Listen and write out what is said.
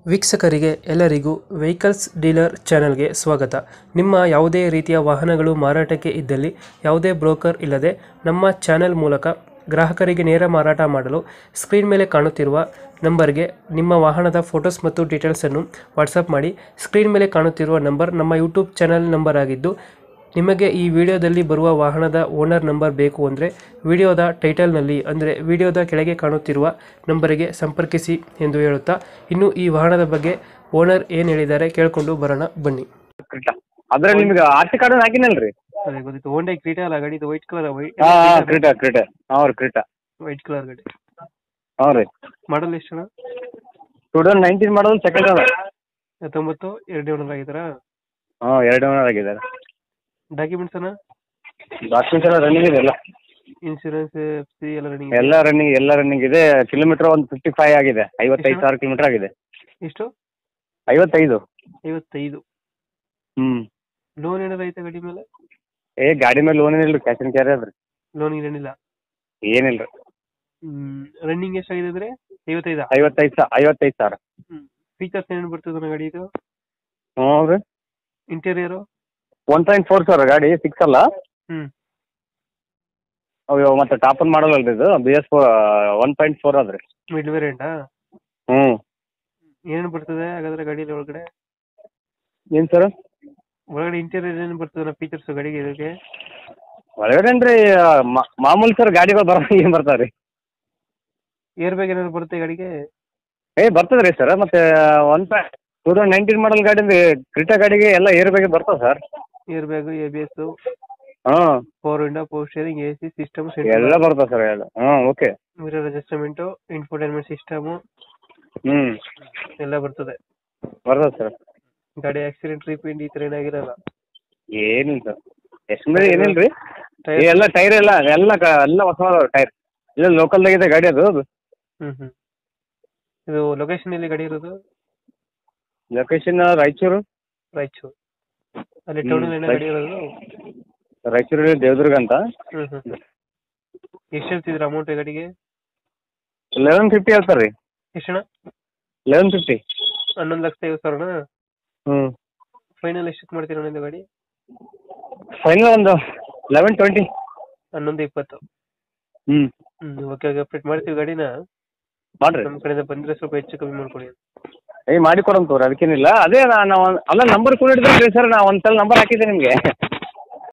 ವೀಕ್ಷಕರಿಗೆ ಎಲ್ಲರಿಗೂ vehicles dealer ಚಾನೆಲ್ಗೆ ಸ್ವಾಗತ ನಿಮ್ಮ ಯಾವುದೇ ರೀತಿಯ ವಾಹನಗಳು ಮಾರಾಟಕ್ಕೆ ಇದ್ದಲ್ಲಿ ಯಾವುದೇ ಬ್ರೋಕರ್ ಇಲ್ಲದೆ ನಮ್ಮ ಚಾನೆಲ್ ಮೂಲಕ ಗ್ರಾಹಕರಿಗೆ ನೇರ ಮಾರಾಟ ಮಾಡಲು ಸ್ಕ್ರೀನ್ ಮೇಲೆ ಕಾಣುತ್ತಿರುವ ನಂಬರ್ಗೆ ನಿಮ್ಮ ವಾಹನದ ಫೋಟೋಸ್ ಮತ್ತು ಡೀಟೇಲ್ಸನ್ನು ವಾಟ್ಸಪ್ ಮಾಡಿ ಸ್ಕ್ರೀನ್ ಮೇಲೆ ಕಾಣುತ್ತಿರುವ ನಂಬರ್ ನಮ್ಮ ಯೂಟ್ಯೂಬ್ ಚಾನೆಲ್ ನಂಬರ್ ಆಗಿದ್ದು ನಿಮಗೆ ಈ ವಿಡಿಯೋದಲ್ಲಿ ಬರುವ ವಾಹನದ ಓನರ್ ನಂಬರ್ ಬೇಕು ಅಂದರೆ ವಿಡಿಯೋದ ಟೈಟಲ್ನಲ್ಲಿ ಅಂದರೆ ವಿಡಿಯೋದ ಕೆಳಗೆ ಕಾಣುತ್ತಿರುವ ನಂಬರಿಗೆ ಸಂಪರ್ಕಿಸಿ ಎಂದು ಹೇಳುತ್ತಾ ಇನ್ನು ಈ ವಾಹನದ ಬಗ್ಗೆ ಓನರ್ ಏನು ಹೇಳಿದ್ದಾರೆ ಕೇಳಿಕೊಂಡು ಬರೋಣ ಬನ್ನಿ ಕ್ರೀಟ ಅದ್ರಲ್ಲಿ ನಿಮ್ಗೆ ಆರ್ ಸಿ ಕಾರ್ಡ್ ಹಾಕಿನಲ್ರಿ ಅದೇ ಗೊತ್ತಿತ್ತು ಹೋಂಡೈ ಕ್ರೀಟಾ ಅಲ್ಲ ಗಾಡಿ ಇದು ವೈಟ್ ಕಲರ್ ಹಾಂ ಹಾಂ ಕ್ರೀಟ ಕ್ರೀಟ ಹಾಂ ರೀ ಕ್ರೀಟ ವೈಟ್ ಕಲರ್ ಗಾಡಿ ಹ್ಞೂ ರೀ ಮಾಡಲ್ ಎಷ್ಟು ಜನ ಟೂ ತೌಸಂಡ್ ನೈನ್ಟೀನ್ ಮಾಡೋದು ಸೆಕೆಂಡ್ ಅದ ಹತ್ತೊಂಬತ್ತು ಎರಡು ಓನರ್ ಆಗಿದ್ದಾರಾ ಹಾಂ ಎರಡು ಓನರ್ ಆಗಿದ್ದಾರೆ ಡಾಕ್ಯುಮೆಂಟ್ಸ್ ಅನ್ನ ಡಾಕ್ಯುಮೆಂಟ್ಸ್ ಎಲ್ಲ ರನ್ನಿಂಗ್ ಇದೆ ಎಲ್ಲ ಇನ್ಶೂರೆನ್ಸ್ ಎಫ್ ಸಿ ಎಲ್ಲ ರನ್ನಿಂಗ್ ಎಲ್ಲ ರನ್ನಿಂಗ್ ಎಲ್ಲ ರನ್ನಿಂಗ್ ಇದೆ ಕಿಲೋಮೀಟರ್ ಒಂದು ಫಿಫ್ಟಿ ಫೈವ್ ಆಗಿದೆ ಐವತ್ತೈದು ಸಾವಿರ ಕಿಲೋಮೀಟರ್ ಆಗಿದೆ ಎಷ್ಟು ಐವತ್ತೈದು ಐವತ್ತೈದು ಹ್ಞೂ ಲೋನ್ ಏನಾರ ಐತೆ ಗಾಡಿ ಮೇಲೆ ಏ ಗಾಡಿ ಮೇಲೆ ಲೋನ್ ಏನಿಲ್ಲ ಕ್ಯಾಶ್ ಆನ್ ಕ್ಯಾರಿ ಅದ್ರಿ ಲೋನ್ ಏನಿಲ್ಲ ಏನಿಲ್ಲ ರೀ ರನ್ನಿಂಗ್ ಎಷ್ಟಾಗಿದೆ ಅಂದ್ರೆ ಐವತ್ತೈದಾ ಐವತ್ತೈದು ಸಾ ಐವತ್ತೈದು ಸಾವಿರ ಫೀಚರ್ಸ್ ಏನೇನು ಬರ್ತದೆ ಗಾಡಿ ಇದು ಹ್ಞೂ ರೀ ಇಂಟೀರಿಯರು ಒನ್ ಪಾಯಿಂಟ್ ಫೋರ್ ಸಾವಿರ ಗಾಡಿ ಸಿಕ್ಸ್ ಅಲ್ಲ ಹ್ಮ್ ಅಯ್ಯೋ ಮತ್ತೆ ಟಾಪ್ ಅನ್ ಮಾಡಲ್ಲ ಅಲ್ರಿ ಇದು B S four one point four ಅದ್ರಿ ಮಿಡ್ ವೇರಿಯಂಟಾ ಹ್ಞೂ ಏನೇನು ಬರ್ತದೆ ಹಾಗಾದ್ರೆ ಗಾಡಿಯಲ್ಲಿ ಒಳಗಡೆ ಏನು ಸರ್ ಒಳಗಡೆ ಇಂಟೀರಿಯರ್ ಏನೇನು ಬರ್ತದೆ ಫೀಚರ್ಸ್ ಗಾಡಿಗೆ ಇದಕ್ಕೆ ಒಳಗಡೆ ಅಂದ್ರೆ ಮಾಮೂಲಿ ಸರ್ ಗಾಡಿಗಳು ಬರೋ ಏನು ಬರ್ತಾವೆ ರೀ ಏರ್ ಬ್ಯಾಗ್ ಏನಾದ್ರು ಬರುತ್ತೆ ಗಾಡಿಗೆ ಏ ಬರ್ತದೆ ರೀ ಸರ್ ಮತ್ತೆ one point two thousand nineteen model ಗಾಡಿ ಕ್ರಿಟಾ ಗಾಡಿಗೆ ಎಲ್ಲ ಏರ್ ಬೇಗ ಬರ್ತವೆ sir air bag A B S ಹಾಂ four window four steering A C system ಎಲ್ಲ ಬರ್ತವೆ ಸರ್ ಎಲ್ಲ ಹಾಂ okay mirror adjustment infotainment system ಹ್ಞೂ ಎಲ್ಲ ಬರ್ತದೆ ಬರ್ತದೆ ಸರ್ ಗಾಡಿ ಆಕ್ಸಿಡೆಂಟ್ ರಿಪೇಂಟ್ ಈ ಥರ ಏನಾಗಿರಲ್ಲ ಏನಿಲ್ಲ ಸರ್ ಎಷ್ಟು ಮೇಲೆ ಏನಿಲ್ಲ ರೀ ಟೈರ್ ಎಲ್ಲ ಟೈರ್ ಎಲ್ಲ ಎಲ್ಲ ಕ- ಎಲ್ಲ ಹೊಸ ಟೈರ್ ಇಲ್ಲ ಲೋಕಲ್ದಾಗಿದೆ ಗಾಡಿ ಅದು ಹ್ಞೂ ಹ್ಞೂ ಇದು ಲೊಕೇಶನ್ ಎಲ್ಲಿ ಗಾಡಿ ಇರೋದು ಲೊಕೇಶನ್ ರಾಯಚೂರು ರಾಯಚೂರು ಅಲ್ಲಿ ಹ್ಮ್, ಟೌನಲ್ಲಿ ಏನೋ ಗಾಡಿ ರಾಯಚೂರು. ಇರೋದು ರಾಯಚೂರಲ್ಲಿ ದೇವದುರ್ಗ ಅಂತ ಹ್ಞೂ ಹ್ಞೂ ಹ್ಞೂ ಎಷ್ಟು ಹೇಳ್ತಿದ್ರ ಅಮೌಂಟ್ ಗಾಡಿಗೆ ಲೆವೆನ್ ಫಿಫ್ಟಿ ಹೇಳ್ತಾರೆ ರೀ ಎಷ್ಟಣ್ಣ ಲೆವೆನ್ ಫಿಫ್ಟಿ ಹನ್ನೊಂದು ಲಕ್ಷ ಐವತ್ತು ಸಾವಿರನಾ ಹ್ಞೂ ಫೈನಲ್ ಎಷ್ಟಕ್ಕೆ ಮಾಡ್ತೀರಾ ನಿಂದು ಗಾಡಿ ಫೈನಲ್ ಒಂದು ಲೆವೆನ್ ಟ್ವೆಂಟಿ ಹನ್ನೊಂದು ಇಪ್ಪತ್ತು ಹ್ಞೂ ಹ್ಞೂ ಓಕೆ ಓಕೆ ಅಪ್ಡೇಟ್ ಮಾಡ್ತೀವಿ ಗಾಡಿನ ಮಾಡಿರಿ ನಮ್ಮ ಕಡೆಯಿಂದ ಬಂದರೆ ಸ್ವಲ್ಪ ಹೆಚ್ಚು ಕಮ್ಮಿ ಮಾಡ್ಕೊಡಿ ಏ ಮಾಡಿ ಕೊಡೋಣ ತಗೋರಿ ಅದಕ್ಕೇನಿಲ್ಲ ಅದೇ ನಾನು ಒಂದು ಅಲ್ಲ ನಂಬರ್ ಕೂಡ ಹಿಡಿದ್ರಿ ಸರ್ ನಾ ಒಂದು ಸಲ ನಂಬರ್ ಹಾಕಿದ್ದೆ ನಿಮಗೆ